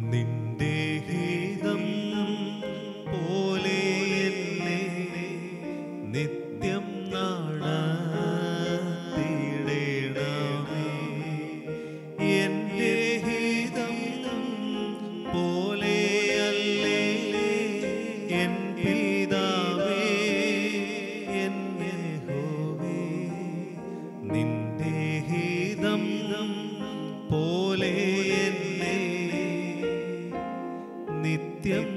നിന്റെ ഹിതം പോലെ എന്നെ നിത്യം നടത്തിയിടണമേ എന്റെ ഹിതം പോലെയല്ലേ എൻ പിതാവേ എന്നെ ഹോവേ നിന്റെ ഹിതം പോലെ എന്നെ നിത്യം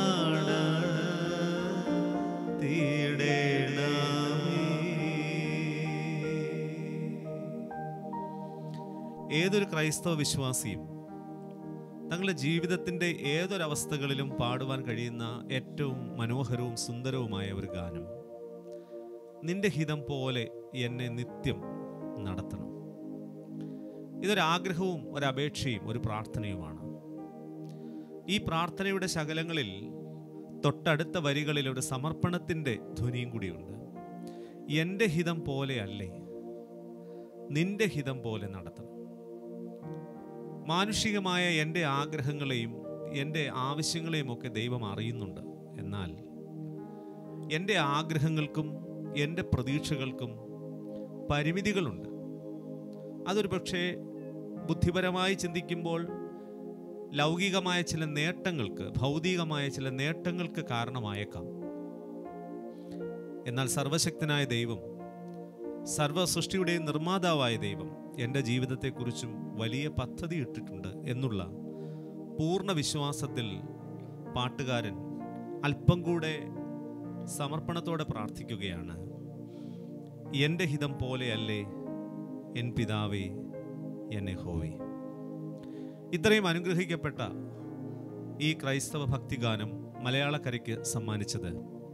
ഏതൊരു ക്രൈസ്തവ വിശ്വാസിയും തങ്ങളുടെ ജീവിതത്തിൻ്റെ ഏതൊരവസ്ഥകളിലും പാടുവാൻ കഴിയുന്ന ഏറ്റവും മനോഹരവും സുന്ദരവുമായ ഒരു ഗാനം നിന്റെ ഹിതം പോലെ എന്നെ നിത്യം നടത്തണം ഇതൊരാഗ്രഹവും ഒരപേക്ഷയും ഒരു പ്രാർത്ഥനയുമാണ് ഈ പ്രാർത്ഥനയുടെ ശകലങ്ങളിൽ തൊട്ടടുത്ത വരികളിൽ ഒരു സമർപ്പണത്തിൻ്റെ ധ്വനിയും കൂടിയുണ്ട് എൻ്റെ ഹിതം പോലെയല്ലേ നിന്റെ ഹിതം പോലെ നടത്തണം മാനുഷികമായ എൻ്റെ ആഗ്രഹങ്ങളെയും എൻ്റെ ആവശ്യങ്ങളെയും ഒക്കെ ദൈവം അറിയുന്നുണ്ട് എന്നാൽ എൻ്റെ ആഗ്രഹങ്ങൾക്കും എൻ്റെ പ്രതീക്ഷകൾക്കും പരിമിതികളുണ്ട് അതൊരു പക്ഷേ ബുദ്ധിപരമായി ചിന്തിക്കുമ്പോൾ ലൗകികമായ ചില നേട്ടങ്ങൾക്ക് ഭൗതികമായ ചില നേട്ടങ്ങൾക്ക് കാരണമായേക്കാം എന്നാൽ സർവശക്തനായ ദൈവം സർവ സൃഷ്ടിയുടെയും നിർമ്മാതാവായ ദൈവം എൻ്റെ ജീവിതത്തെക്കുറിച്ചും വലിയ പദ്ധതി ഇട്ടിട്ടുണ്ട് എന്നുള്ള പൂർണ്ണ വിശ്വാസത്തിൽ പാട്ടുകാരൻ അല്പം കൂടെ സമർപ്പണത്തോടെ പ്രാർത്ഥിക്കുകയാണ് എൻ്റെ ഹിതം പോലെയല്ലേ എൻ പിതാവേ എന്നെ ഹോവേ ഇത്രയും അനുഗ്രഹിക്കപ്പെട്ട ഈ ക്രൈസ്തവ ഭക്തിഗാനം മലയാളക്കരയ്ക്ക് സമ്മാനിച്ചത്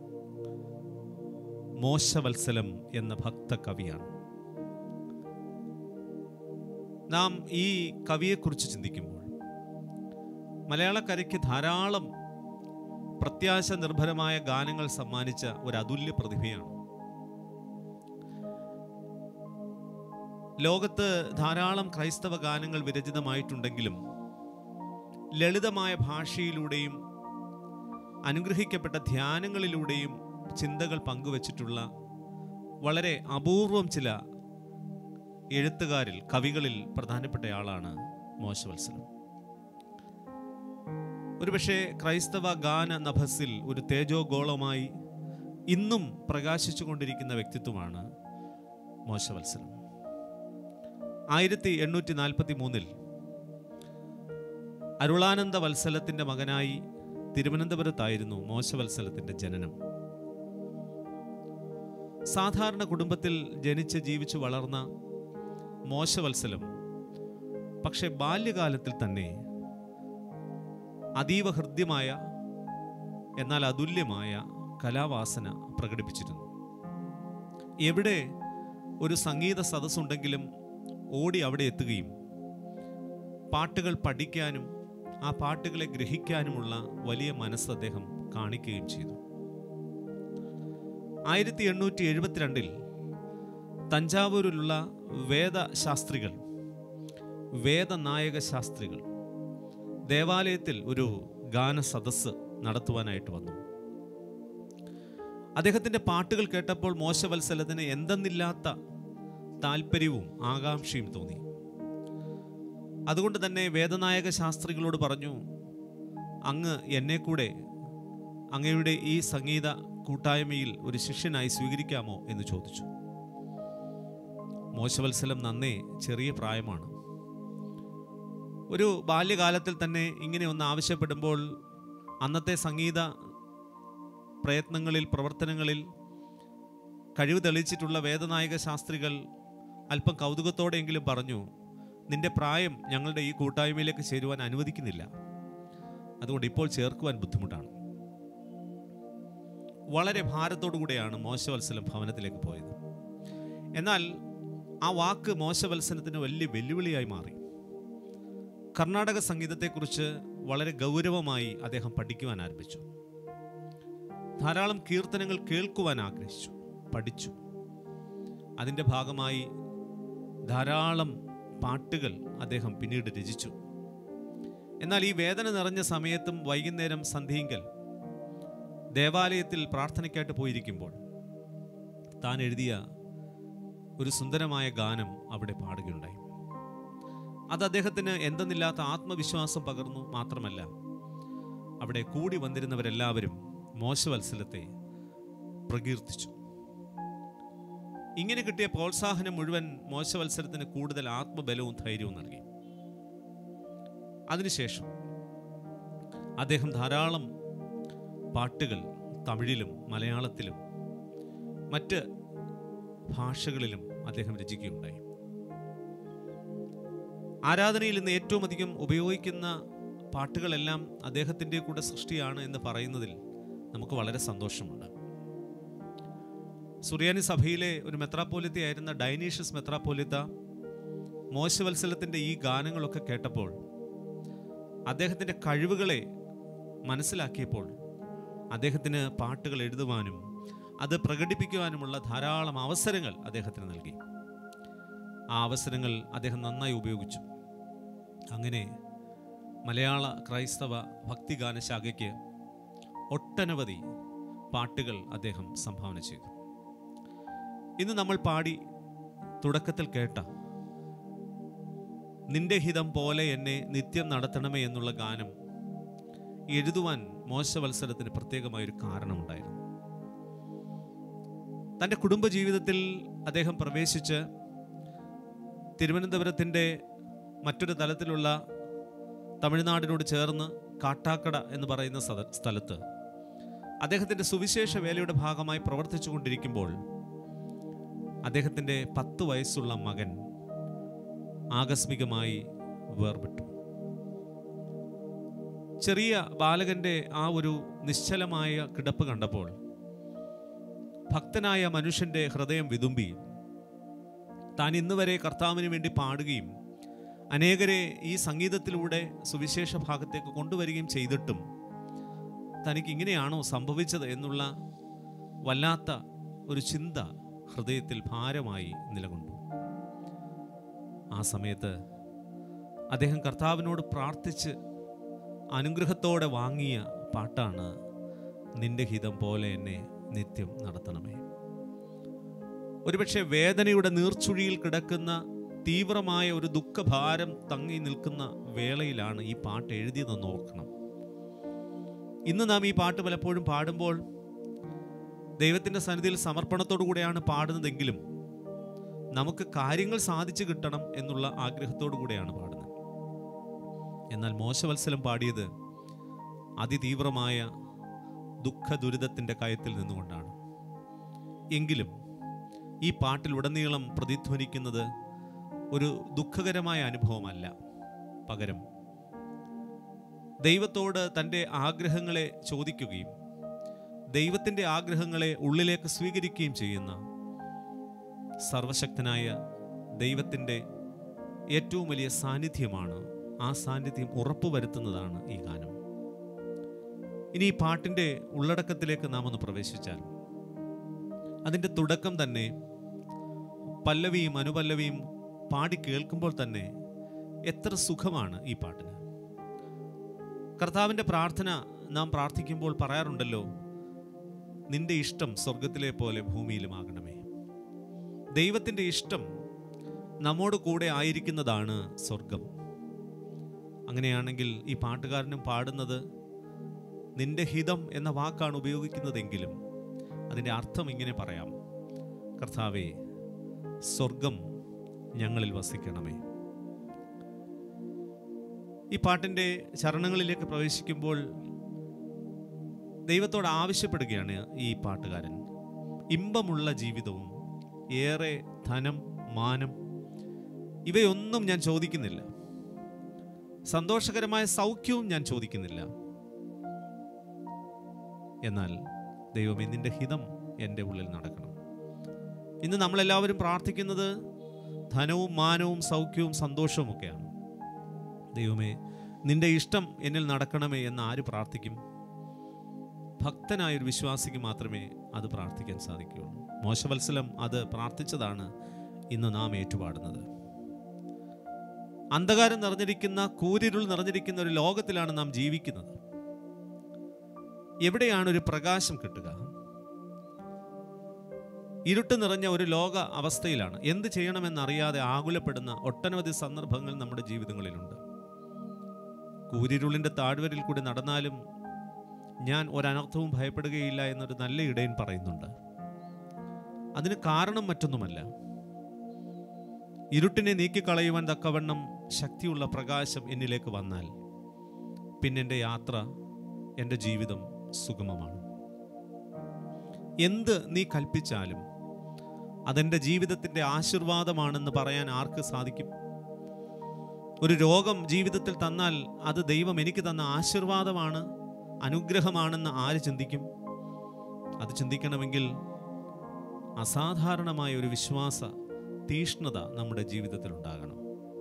മോശവത്സലം എന്ന ഭക്ത കവിയാണ് നാം ഈ കവിയെക്കുറിച്ച് ചിന്തിക്കുമ്പോൾ മലയാളക്കരയ്ക്ക് ധാരാളം പ്രത്യാശ നിർഭരമായ ഗാനങ്ങൾ സമ്മാനിച്ച ഒരു അതുല്യ പ്രതിഭയാണ് ലോകത്ത് ധാരാളം ക്രൈസ്തവ ഗാനങ്ങൾ വിരചിതമായിട്ടുണ്ടെങ്കിലും ലളിതമായ ഭാഷയിലൂടെയും അനുഗ്രഹിക്കപ്പെട്ട ധ്യാനങ്ങളിലൂടെയും ചിന്തകൾ പങ്കുവച്ചിട്ടുള്ള വളരെ അപൂർവം ചില എഴുത്തുകാരിൽ കവികളിൽ പ്രധാനപ്പെട്ടയാളാണ് മോശവത്സലം ഒരുപക്ഷെ ക്രൈസ്തവ ഗാന നഭസിൽ ഒരു തേജോഗോളമായി ഇന്നും പ്രകാശിച്ചുകൊണ്ടിരിക്കുന്ന വ്യക്തിത്വമാണ് മോശവത്സലം ആയിരത്തി എണ്ണൂറ്റി നാൽപ്പത്തി മൂന്നിൽ അരുളാനന്ദ വത്സലത്തിൻ്റെ മകനായി തിരുവനന്തപുരത്തായിരുന്നു മോശവത്സലത്തിൻ്റെ ജനനം സാധാരണ കുടുംബത്തിൽ ജനിച്ച് ജീവിച്ചു വളർന്ന മോശവത്സലം പക്ഷെ ബാല്യകാലത്തിൽ തന്നെ അതീവ ഹൃദ്യമായ എന്നാൽ അതുല്യമായ കലാവാസന പ്രകടിപ്പിച്ചിരുന്നു എവിടെ ഒരു സംഗീത സദസ്സുണ്ടെങ്കിലും ഓടി അവിടെ എത്തുകയും പാട്ടുകൾ പഠിക്കാനും ആ പാട്ടുകളെ ഗ്രഹിക്കാനുമുള്ള വലിയ മനസ്സ് അദ്ദേഹം കാണിക്കുകയും ചെയ്തു ആയിരത്തി എണ്ണൂറ്റി എഴുപത്തിരണ്ടിൽ തഞ്ചാവൂരിലുള്ള വേദശാസ്ത്രികൾ വേദനായക ശാസ്ത്രികൾ ദേവാലയത്തിൽ ഒരു ഗാന സദസ്സ് നടത്തുവാനായിട്ട് വന്നു അദ്ദേഹത്തിൻ്റെ പാട്ടുകൾ കേട്ടപ്പോൾ മോശവത്സലത്തിന് എന്തെന്നില്ലാത്ത താല്പര്യവും ആകാംക്ഷയും തോന്നി അതുകൊണ്ട് തന്നെ വേദനായക ശാസ്ത്രികളോട് പറഞ്ഞു അങ്ങ് എന്നെ കൂടെ അങ്ങയുടെ ഈ സംഗീത കൂട്ടായ്മയിൽ ഒരു ശിഷ്യനായി സ്വീകരിക്കാമോ എന്ന് ചോദിച്ചു മോശവത്സലം നന്നേ ചെറിയ പ്രായമാണ് ഒരു ബാല്യകാലത്തിൽ തന്നെ ഇങ്ങനെ ഒന്ന് ആവശ്യപ്പെടുമ്പോൾ അന്നത്തെ സംഗീത പ്രയത്നങ്ങളിൽ പ്രവർത്തനങ്ങളിൽ കഴിവ് തെളിയിച്ചിട്ടുള്ള വേദനായക ശാസ്ത്രികൾ അല്പം കൗതുകത്തോടെയെങ്കിലും പറഞ്ഞു നിന്റെ പ്രായം ഞങ്ങളുടെ ഈ കൂട്ടായ്മയിലേക്ക് ചേരുവാൻ അനുവദിക്കുന്നില്ല അതുകൊണ്ട് ഇപ്പോൾ ചേർക്കുവാൻ ബുദ്ധിമുട്ടാണ് വളരെ ഭാരത്തോടു കൂടെയാണ് മോശവത്സലം ഭവനത്തിലേക്ക് പോയത് എന്നാൽ ആ വാക്ക് മോശവത്സലത്തിന് വലിയ വെല്ലുവിളിയായി മാറി കർണാടക സംഗീതത്തെക്കുറിച്ച് വളരെ ഗൗരവമായി അദ്ദേഹം പഠിക്കുവാൻ ആരംഭിച്ചു ധാരാളം കീർത്തനങ്ങൾ കേൾക്കുവാൻ ആഗ്രഹിച്ചു പഠിച്ചു അതിൻ്റെ ഭാഗമായി ധാരാളം പാട്ടുകൾ അദ്ദേഹം പിന്നീട് രചിച്ചു എന്നാൽ ഈ വേദന നിറഞ്ഞ സമയത്തും വൈകുന്നേരം സന്ധ്യയിങ്കൽ ദേവാലയത്തിൽ പ്രാർത്ഥനയ്ക്കായിട്ട് പോയിരിക്കുമ്പോൾ താൻ എഴുതിയ ഒരു സുന്ദരമായ ഗാനം അവിടെ പാടുകയുണ്ടായി അത് അദ്ദേഹത്തിന് എന്തെന്നില്ലാത്ത ആത്മവിശ്വാസം പകർന്നു മാത്രമല്ല അവിടെ കൂടി വന്നിരുന്നവരെല്ലാവരും മോശവത്സലത്തെ പ്രകീർത്തിച്ചു ഇങ്ങനെ കിട്ടിയ പ്രോത്സാഹനം മുഴുവൻ മോശവത്സരത്തിന് കൂടുതൽ ആത്മബലവും ധൈര്യവും നൽകി അതിനുശേഷം അദ്ദേഹം ധാരാളം പാട്ടുകൾ തമിഴിലും മലയാളത്തിലും മറ്റ് ഭാഷകളിലും അദ്ദേഹം രചിക്കുകയുണ്ടായി ആരാധനയിൽ ഇന്ന് ഏറ്റവും അധികം ഉപയോഗിക്കുന്ന പാട്ടുകളെല്ലാം അദ്ദേഹത്തിൻ്റെ കൂടെ സൃഷ്ടിയാണ് എന്ന് പറയുന്നതിൽ നമുക്ക് വളരെ സന്തോഷമുണ്ട് സുറിയാനി സഭയിലെ ഒരു മെത്രാപ്പോലിത്ത ആയിരുന്ന ഡൈനീഷ്യസ് മെത്രാപ്പോലിത്ത മോശവത്സലത്തിൻ്റെ ഈ ഗാനങ്ങളൊക്കെ കേട്ടപ്പോൾ അദ്ദേഹത്തിൻ്റെ കഴിവുകളെ മനസ്സിലാക്കിയപ്പോൾ അദ്ദേഹത്തിന് പാട്ടുകൾ എഴുതുവാനും അത് പ്രകടിപ്പിക്കുവാനുമുള്ള ധാരാളം അവസരങ്ങൾ അദ്ദേഹത്തിന് നൽകി ആ അവസരങ്ങൾ അദ്ദേഹം നന്നായി ഉപയോഗിച്ചു അങ്ങനെ മലയാള ക്രൈസ്തവ ഭക്തിഗാന ശാഖയ്ക്ക് ഒട്ടനവധി പാട്ടുകൾ അദ്ദേഹം സംഭാവന ചെയ്തു ഇന്ന് നമ്മൾ പാടി തുടക്കത്തിൽ കേട്ട നിന്റെ ഹിതം പോലെ എന്നെ നിത്യം നടത്തണമേ എന്നുള്ള ഗാനം എഴുതുവാൻ മോശവത്സരത്തിന് പ്രത്യേകമായൊരു കാരണമുണ്ടായിരുന്നു തൻ്റെ കുടുംബജീവിതത്തിൽ അദ്ദേഹം പ്രവേശിച്ച് തിരുവനന്തപുരത്തിൻ്റെ മറ്റൊരു തലത്തിലുള്ള തമിഴ്നാടിനോട് ചേർന്ന് കാട്ടാക്കട എന്ന് പറയുന്ന സ്ഥല- സ്ഥലത്ത് അദ്ദേഹത്തിൻ്റെ സുവിശേഷ വേലയുടെ ഭാഗമായി പ്രവർത്തിച്ചു കൊണ്ടിരിക്കുമ്പോൾ അദ്ദേഹത്തിൻ്റെ പത്ത് വയസ്സുള്ള മകൻ ആകസ്മികമായി വേർപെട്ടു ചെറിയ ബാലകന്റെ ആ ഒരു നിശ്ചലമായ കിടപ്പ് കണ്ടപ്പോൾ ഭക്തനായ മനുഷ്യന്റെ ഹൃദയം വിതുമ്പി താൻ ഇന്ന് വരെ കർത്താവിന് വേണ്ടി പാടുകയും അനേകരെ ഈ സംഗീതത്തിലൂടെ സുവിശേഷ ഭാഗത്തേക്ക് കൊണ്ടുവരികയും ചെയ്തിട്ടും തനിക്ക് ഇങ്ങനെയാണോ സംഭവിച്ചത് എന്നുള്ള വല്ലാത്ത ഒരു ചിന്ത ഹൃദയത്തിൽ ഭാരമായി നിലകൊണ്ടു ആ സമയത്ത് അദ്ദേഹം കർത്താവിനോട് പ്രാർത്ഥിച്ച് അനുഗ്രഹത്തോടെ വാങ്ങിയ പാട്ടാണ് നിന്റെ ഹിതം പോലെ എന്നെ നിത്യം നടത്തണമേ ഒരുപക്ഷെ വേദനയുടെ നീർച്ചുഴിയിൽ കിടക്കുന്ന തീവ്രമായ ഒരു ദുഃഖഭാരം തങ്ങി നിൽക്കുന്ന വേളയിലാണ് ഈ പാട്ട് എഴുതിയതെന്ന് ഓർക്കണം ഇന്ന് നാം ഈ പാട്ട് പലപ്പോഴും പാടുമ്പോൾ ദൈവത്തിൻ്റെ സന്നിധിയിൽ സമർപ്പണത്തോടു കൂടെയാണ് പാടുന്നതെങ്കിലും നമുക്ക് കാര്യങ്ങൾ സാധിച്ചു കിട്ടണം എന്നുള്ള ആഗ്രഹത്തോടു കൂടെയാണ് പാടുന്നത് എന്നാൽ മോശവത്സലം പാടിയത് അതിതീവ്രമായ ദുഃഖ ദുരിതത്തിൻ്റെ കയത്തിൽ നിന്നുകൊണ്ടാണ് എങ്കിലും ഈ പാട്ടിലുടനീളം പ്രതിധ്വനിക്കുന്നത് ഒരു ദുഃഖകരമായ അനുഭവമല്ല പകരം ദൈവത്തോട് തൻ്റെ ആഗ്രഹങ്ങളെ ചോദിക്കുകയും ദൈവത്തിൻ്റെ ആഗ്രഹങ്ങളെ ഉള്ളിലേക്ക് സ്വീകരിക്കുകയും ചെയ്യുന്ന സർവശക്തനായ ദൈവത്തിൻ്റെ ഏറ്റവും വലിയ സാന്നിധ്യമാണ് ആ സാന്നിധ്യം ഉറപ്പുവരുത്തുന്നതാണ് ഈ ഗാനം ഇനി ഈ പാട്ടിൻ്റെ ഉള്ളടക്കത്തിലേക്ക് നാം ഒന്ന് പ്രവേശിച്ചാൽ അതിൻ്റെ തുടക്കം തന്നെ പല്ലവിയും അനുപല്ലവിയും പാടി കേൾക്കുമ്പോൾ തന്നെ എത്ര സുഖമാണ് ഈ പാട്ടിന് കർത്താവിൻ്റെ പ്രാർത്ഥന നാം പ്രാർത്ഥിക്കുമ്പോൾ പറയാറുണ്ടല്ലോ നിന്റെ ഇഷ്ടം സ്വർഗത്തിലെ പോലെ ഭൂമിയിലുമാകണമേ ദൈവത്തിൻ്റെ ഇഷ്ടം നമ്മോട് കൂടെ ആയിരിക്കുന്നതാണ് സ്വർഗം അങ്ങനെയാണെങ്കിൽ ഈ പാട്ടുകാരനും പാടുന്നത് നിന്റെ ഹിതം എന്ന വാക്കാണ് ഉപയോഗിക്കുന്നതെങ്കിലും അതിൻ്റെ അർത്ഥം ഇങ്ങനെ പറയാം കർത്താവേ സ്വർഗം ഞങ്ങളിൽ വസിക്കണമേ ഈ പാട്ടിൻ്റെ ചരണങ്ങളിലേക്ക് പ്രവേശിക്കുമ്പോൾ ദൈവത്തോട് ആവശ്യപ്പെടുകയാണ് ഈ പാട്ടുകാരൻ ഇമ്പമുള്ള ജീവിതവും ഏറെ ധനം മാനം ഇവയൊന്നും ഞാൻ ചോദിക്കുന്നില്ല സന്തോഷകരമായ സൗഖ്യവും ഞാൻ ചോദിക്കുന്നില്ല എന്നാൽ ദൈവമേ നിന്റെ ഹിതം എൻ്റെ ഉള്ളിൽ നടക്കണം ഇന്ന് നമ്മളെല്ലാവരും പ്രാർത്ഥിക്കുന്നത് ധനവും മാനവും സൗഖ്യവും സന്തോഷവും ഒക്കെയാണ് ദൈവമേ നിന്റെ ഇഷ്ടം എന്നിൽ നടക്കണമേ എന്ന് ആര് പ്രാർത്ഥിക്കും ഭക്തനായൊരു വിശ്വാസിക്ക് മാത്രമേ അത് പ്രാർത്ഥിക്കാൻ സാധിക്കുകയുള്ളൂ മോശവത്സലം അത് പ്രാർത്ഥിച്ചതാണ് ഇന്ന് നാം ഏറ്റുപാടുന്നത് അന്ധകാരം നിറഞ്ഞിരിക്കുന്ന കൂരിരുൾ നിറഞ്ഞിരിക്കുന്ന ഒരു ലോകത്തിലാണ് നാം ജീവിക്കുന്നത് എവിടെയാണ് ഒരു പ്രകാശം കിട്ടുക ഇരുട്ട് നിറഞ്ഞ ഒരു ലോക അവസ്ഥയിലാണ് എന്ത് ചെയ്യണമെന്നറിയാതെ ആകുലപ്പെടുന്ന ഒട്ടനവധി സന്ദർഭങ്ങൾ നമ്മുടെ ജീവിതങ്ങളിലുണ്ട് കൂരിരുളിന്റെ താഴ്വരയിൽ കൂടി നടന്നാലും ഞാൻ ഒരനർത്ഥവും ഭയപ്പെടുകയില്ല എന്നൊരു നല്ല ഇടയൻ പറയുന്നുണ്ട് അതിന് കാരണം മറ്റൊന്നുമല്ല ഇരുട്ടിനെ നീക്കിക്കളയുവാൻ തക്കവണ്ണം ശക്തിയുള്ള പ്രകാശം എന്നിലേക്ക് വന്നാൽ പിന്നെ എൻ്റെ യാത്ര എൻ്റെ ജീവിതം സുഗമമാണ് എന്ത് നീ കൽപ്പിച്ചാലും അതെൻ്റെ ജീവിതത്തിൻ്റെ ആശീർവാദമാണെന്ന് പറയാൻ ആർക്ക് സാധിക്കും ഒരു രോഗം ജീവിതത്തിൽ തന്നാൽ അത് ദൈവം എനിക്ക് തന്ന ആശീർവാദമാണ് അനുഗ്രഹമാണെന്ന് ആര് ചിന്തിക്കും അത് ചിന്തിക്കണമെങ്കിൽ അസാധാരണമായ ഒരു വിശ്വാസ തീഷ്ണത നമ്മുടെ ജീവിതത്തിൽ ഉണ്ടാകണം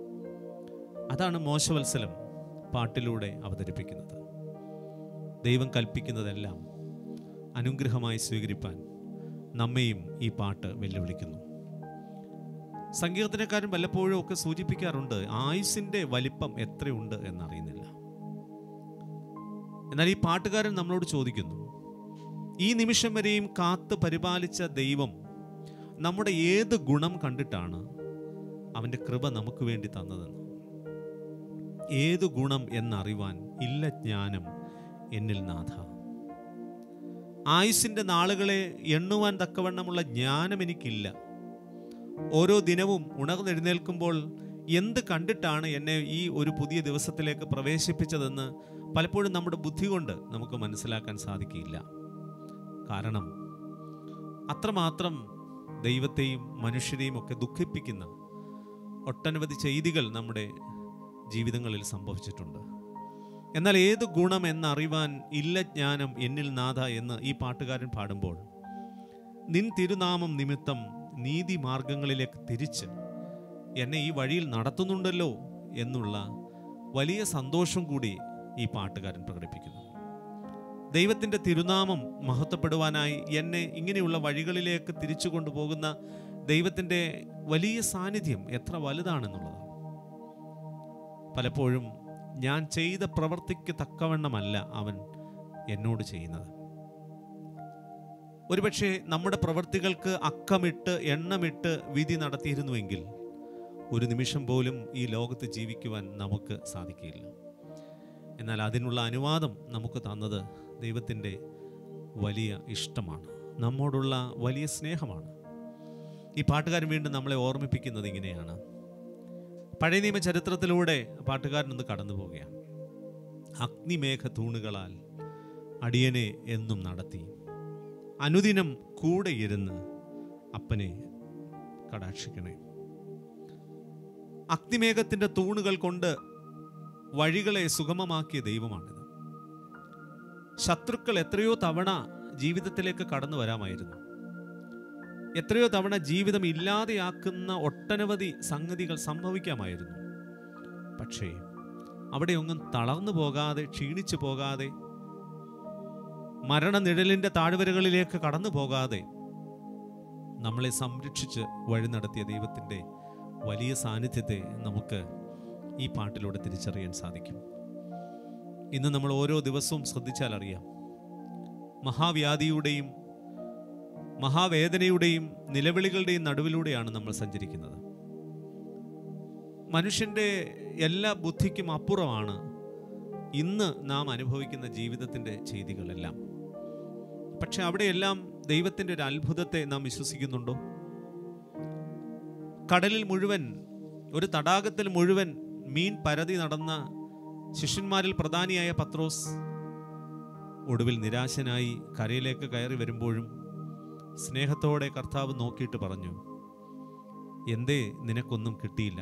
അതാണ് മോശവത്സലം പാട്ടിലൂടെ അവതരിപ്പിക്കുന്നത് ദൈവം കൽപ്പിക്കുന്നതെല്ലാം അനുഗ്രഹമായി സ്വീകരിപ്പാൻ നമ്മെയും ഈ പാട്ട് വെല്ലുവിളിക്കുന്നു സങ്കീർത്തനക്കാരൻ വല്ലപ്പോഴും ഒക്കെ സൂചിപ്പിക്കാറുണ്ട് ആയുസിന്റെ വലിപ്പം എത്രയുണ്ട് എന്നറിയുന്നില്ല എന്നാൽ ഈ പാട്ടുകാരൻ നമ്മളോട് ചോദിക്കുന്നു ഈ നിമിഷം വരെയും കാത്ത് പരിപാലിച്ച ദൈവം നമ്മുടെ ഏത് ഗുണം കണ്ടിട്ടാണ് അവൻ്റെ കൃപ നമുക്ക് വേണ്ടി തന്നതെന്ന് ഏതു ഗുണം എന്നറിവാൻ ഇല്ല ജ്ഞാനം എന്നിൽ നാഥ ആയുസിൻ്റെ നാളുകളെ എണ്ണുവാൻ തക്കവണ്ണമുള്ള ജ്ഞാനം എനിക്കില്ല ഓരോ ദിനവും ഉണർന്നെഴുന്നേൽക്കുമ്പോൾ എന്ത് കണ്ടിട്ടാണ് എന്നെ ഈ ഒരു പുതിയ ദിവസത്തിലേക്ക് പ്രവേശിപ്പിച്ചതെന്ന് പലപ്പോഴും നമ്മുടെ ബുദ്ധി കൊണ്ട് നമുക്ക് മനസ്സിലാക്കാൻ സാധിക്കില്ല കാരണം അത്രമാത്രം ദൈവത്തെയും മനുഷ്യരെയും ഒക്കെ ദുഃഖിപ്പിക്കുന്ന ഒട്ടനവധി ചെയ്തികൾ നമ്മുടെ ജീവിതങ്ങളിൽ സംഭവിച്ചിട്ടുണ്ട് എന്നാൽ ഏത് ഗുണം എന്നറിവാൻ ഇല്ല ജ്ഞാനം എന്നിൽ നാഥ എന്ന് ഈ പാട്ടുകാരൻ പാടുമ്പോൾ നിൻ തിരുനാമം നിമിത്തം നീതി മാർഗങ്ങളിലേക്ക് തിരിച്ച് എന്നെ ഈ വഴിയിൽ നടത്തുന്നുണ്ടല്ലോ എന്നുള്ള വലിയ സന്തോഷം കൂടി ഈ പാട്ടുകാരൻ പ്രകടിപ്പിക്കുന്നു ദൈവത്തിൻ്റെ തിരുനാമം മഹത്വപ്പെടുവാനായി എന്നെ ഇങ്ങനെയുള്ള വഴികളിലേക്ക് തിരിച്ചു കൊണ്ടുപോകുന്ന ദൈവത്തിൻ്റെ വലിയ സാന്നിധ്യം എത്ര വലുതാണെന്നുള്ളതാണ് പലപ്പോഴും ഞാൻ ചെയ്ത പ്രവൃത്തിക്ക് തക്കവണ്ണമല്ല അവൻ എന്നോട് ചെയ്യുന്നത് ഒരുപക്ഷെ നമ്മുടെ പ്രവൃത്തികൾക്ക് അക്കമിട്ട് എണ്ണമിട്ട് വിധി നടത്തിയിരുന്നുവെങ്കിൽ ഒരു നിമിഷം പോലും ഈ ലോകത്ത് ജീവിക്കുവാൻ നമുക്ക് സാധിക്കില്ല എന്നാൽ അതിനുള്ള അനുവാദം നമുക്ക് തന്നത് ദൈവത്തിൻ്റെ വലിയ ഇഷ്ടമാണ് നമ്മോടുള്ള വലിയ സ്നേഹമാണ് ഈ പാട്ടുകാരൻ വീണ്ടും നമ്മളെ ഓർമ്മിപ്പിക്കുന്നത് ഇങ്ങനെയാണ് പഴയ നിയമ ചരിത്രത്തിലൂടെ പാട്ടുകാരനൊന്ന് കടന്നു പോവുകയാണ് അഗ്നിമേഘ തൂണുകളാൽ അടിയനെ എന്നും നടത്തി അനുദിനം കൂടെ ഇരുന്ന് അപ്പനെ കടാക്ഷിക്കണേ അഗ്നിമേഘത്തിന്റെ തൂണുകൾ കൊണ്ട് വഴികളെ സുഗമമാക്കിയ ദൈവമാണിത് ശത്രുക്കൾ എത്രയോ തവണ ജീവിതത്തിലേക്ക് കടന്നു വരാമായിരുന്നു എത്രയോ തവണ ജീവിതം ഇല്ലാതെയാക്കുന്ന ഒട്ടനവധി സംഗതികൾ സംഭവിക്കാമായിരുന്നു പക്ഷേ അവിടെയൊന്നും തളർന്നു പോകാതെ ക്ഷീണിച്ചു പോകാതെ മരണനിഴലിൻ്റെ താഴ്വരകളിലേക്ക് കടന്നു പോകാതെ നമ്മളെ സംരക്ഷിച്ച് വഴി നടത്തിയ ദൈവത്തിൻ്റെ വലിയ സാന്നിധ്യത്തെ നമുക്ക് ഈ പാട്ടിലൂടെ തിരിച്ചറിയാൻ സാധിക്കും ഇന്ന് നമ്മൾ ഓരോ ദിവസവും ശ്രദ്ധിച്ചാൽ അറിയാം മഹാവ്യാധിയുടെയും മഹാവേദനയുടെയും നിലവിളികളുടെയും നടുവിലൂടെയാണ് നമ്മൾ സഞ്ചരിക്കുന്നത് മനുഷ്യൻ്റെ എല്ലാ ബുദ്ധിക്കും അപ്പുറമാണ് ഇന്ന് നാം അനുഭവിക്കുന്ന ജീവിതത്തിൻ്റെ ചെയ്തികളെല്ലാം പക്ഷെ അവിടെയെല്ലാം ദൈവത്തിൻ്റെ ഒരു അത്ഭുതത്തെ നാം വിശ്വസിക്കുന്നുണ്ടോ കടലിൽ മുഴുവൻ ഒരു തടാകത്തിൽ മുഴുവൻ മീൻ പരതി നടന്ന ശിഷ്യന്മാരിൽ പ്രധാനിയായ പത്രോസ് ഒടുവിൽ നിരാശനായി കരയിലേക്ക് കയറി വരുമ്പോഴും സ്നേഹത്തോടെ കർത്താവ് നോക്കിയിട്ട് പറഞ്ഞു എന്തേ നിനക്കൊന്നും കിട്ടിയില്ല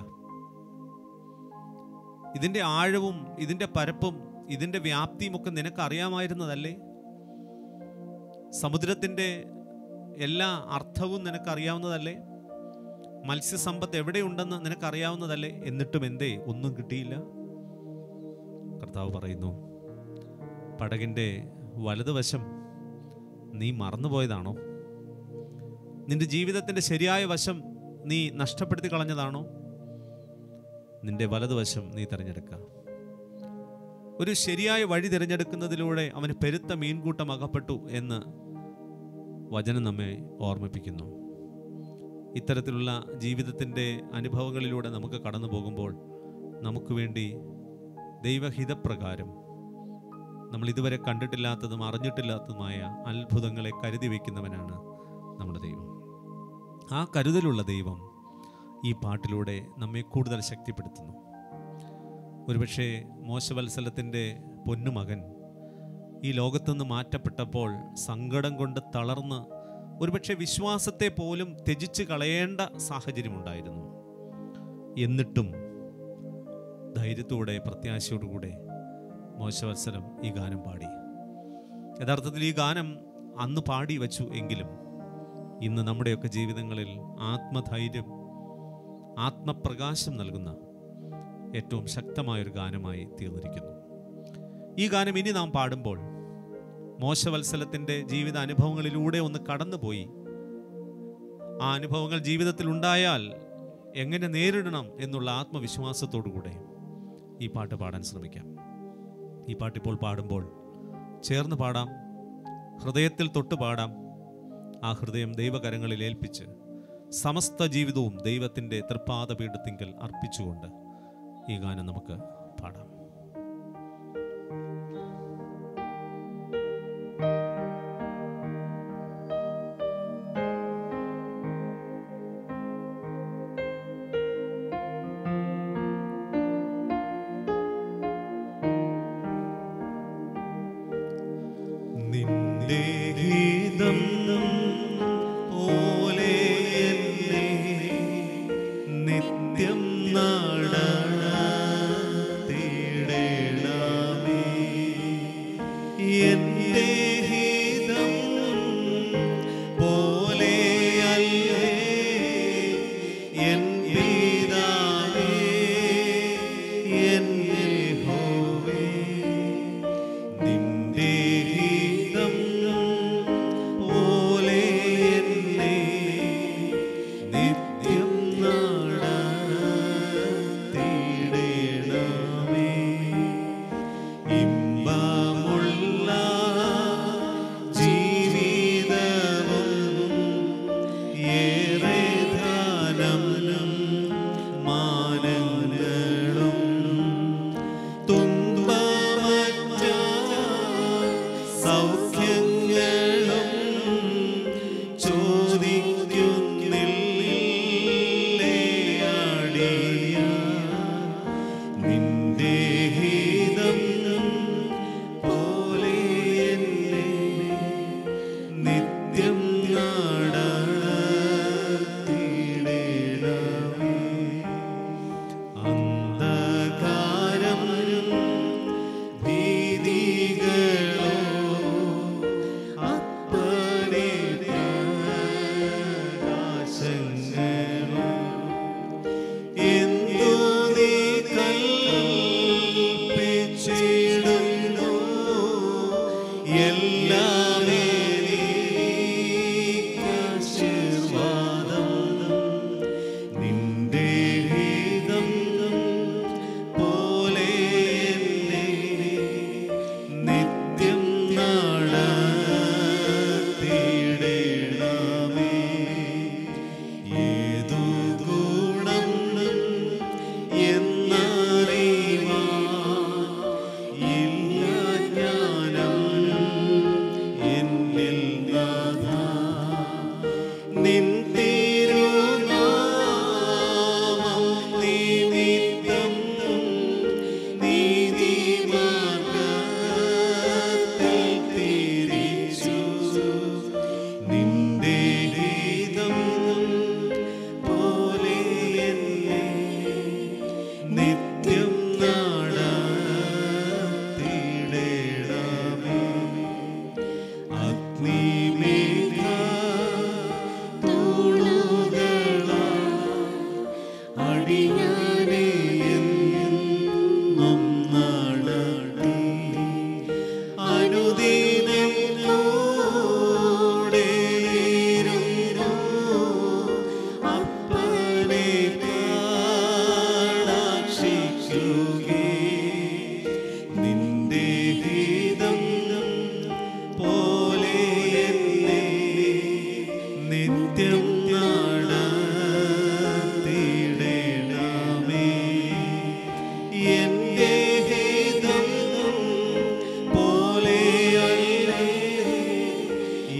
ഇതിൻ്റെ ആഴവും ഇതിൻ്റെ പരപ്പും ഇതിൻ്റെ വ്യാപ്തിയും ഒക്കെ നിനക്ക് അറിയാമായിരുന്നതല്ലേ സമുദ്രത്തിൻ്റെ എല്ലാ അർത്ഥവും നിനക്കറിയാവുന്നതല്ലേ മത്സ്യസമ്പത്ത് എവിടെയുണ്ടെന്ന് നിനക്കറിയാവുന്നതല്ലേ എന്നിട്ടും എന്തേ ഒന്നും കിട്ടിയില്ല കർത്താവ് പറയുന്നു പടകിൻ്റെ വലതുവശം നീ മറന്നുപോയതാണോ നിന്റെ ജീവിതത്തിൻ്റെ ശരിയായ വശം നീ നഷ്ടപ്പെടുത്തി കളഞ്ഞതാണോ നിന്റെ വലതുവശം നീ തിരഞ്ഞെടുക്കുക ഒരു ശരിയായ വഴി തിരഞ്ഞെടുക്കുന്നതിലൂടെ അവന് പെരുത്ത മീൻകൂട്ടം അകപ്പെട്ടു എന്ന് വചനം നമ്മെ ഓർമ്മിപ്പിക്കുന്നു ഇത്തരത്തിലുള്ള ജീവിതത്തിൻ്റെ അനുഭവങ്ങളിലൂടെ നമുക്ക് കടന്നു പോകുമ്പോൾ നമുക്ക് വേണ്ടി ദൈവഹിതപ്രകാരം നമ്മൾ ഇതുവരെ കണ്ടിട്ടില്ലാത്തതും അറിഞ്ഞിട്ടില്ലാത്തതുമായ അത്ഭുതങ്ങളെ കരുതി വയ്ക്കുന്നവനാണ് നമ്മുടെ ദൈവം ആ കരുതലുള്ള ദൈവം ഈ പാട്ടിലൂടെ നമ്മെ കൂടുതൽ ശക്തിപ്പെടുത്തുന്നു ഒരുപക്ഷെ മോശവത്സലത്തിൻ്റെ പൊന്നുമകൻ ഈ ലോകത്തുനിന്ന് മാറ്റപ്പെട്ടപ്പോൾ സങ്കടം കൊണ്ട് തളർന്ന് ഒരുപക്ഷെ വിശ്വാസത്തെ പോലും ത്യജിച്ച് കളയേണ്ട സാഹചര്യമുണ്ടായിരുന്നു എന്നിട്ടും ധൈര്യത്തോടെ പ്രത്യാശയോടുകൂടെ മോശവത്സരം ഈ ഗാനം പാടി യഥാർത്ഥത്തിൽ ഈ ഗാനം അന്ന് പാടി വച്ചു എങ്കിലും ഇന്ന് നമ്മുടെയൊക്കെ ജീവിതങ്ങളിൽ ആത്മധൈര്യം ആത്മപ്രകാശം നൽകുന്ന ഏറ്റവും ശക്തമായൊരു ഗാനമായി തീർന്നിരിക്കുന്നു ഈ ഗാനം ഇനി നാം പാടുമ്പോൾ മോശവത്സലത്തിൻ്റെ ജീവിത അനുഭവങ്ങളിലൂടെ ഒന്ന് കടന്നുപോയി ആ അനുഭവങ്ങൾ ജീവിതത്തിൽ ഉണ്ടായാൽ എങ്ങനെ നേരിടണം എന്നുള്ള ആത്മവിശ്വാസത്തോടുകൂടെ ഈ പാട്ട് പാടാൻ ശ്രമിക്കാം ഈ പാട്ടിപ്പോൾ പാടുമ്പോൾ ചേർന്ന് പാടാം ഹൃദയത്തിൽ തൊട്ട് പാടാം ആ ഹൃദയം ദൈവകരങ്ങളിൽ ഏൽപ്പിച്ച് സമസ്ത ജീവിതവും ദൈവത്തിൻ്റെ തൃപ്പാദപീഠത്തിങ്കൽ അർപ്പിച്ചുകൊണ്ട് ഈ ഗാനം നമുക്ക് പാടാം നിന്റെ ഗീതം പോലെ എന്നെ നിത്യം നടത്തിയിടണമേ. എന്റെ ഹിതം പോലെയല്ലേ എൻ പിതാവേ, എൻ യഹോവേ. നിന്റെ ഹിതം പോലെ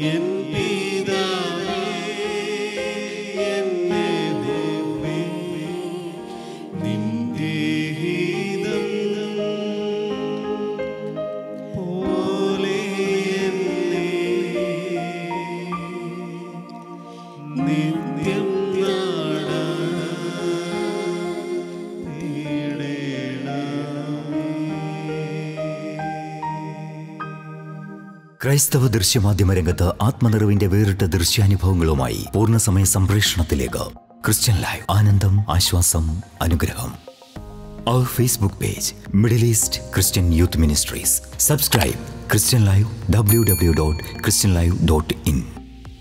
എൻ പിതാവേ, എന്നെ ദേവേ, നിന്റെ ഹിതം പോലെ എന്നെ നിത്യം ക്രൈസ്തവ ദൃശ്യമാധ്യമ രംഗത്ത് ആത്മനിറവിന്റെ വേറിട്ട ദൃശ്യാനുഭവങ്ങളുമായി പൂർണ്ണസമയ സംപ്രേഷണത്തിലേക്ക് ക്രിസ്ത്യൻ ലൈവ് ആനന്ദം ആശ്വാസം അനുഗ്രഹം അവർ Facebook page Middle East Christian youth ministries subscribe Christian live W W dot Christian live dot in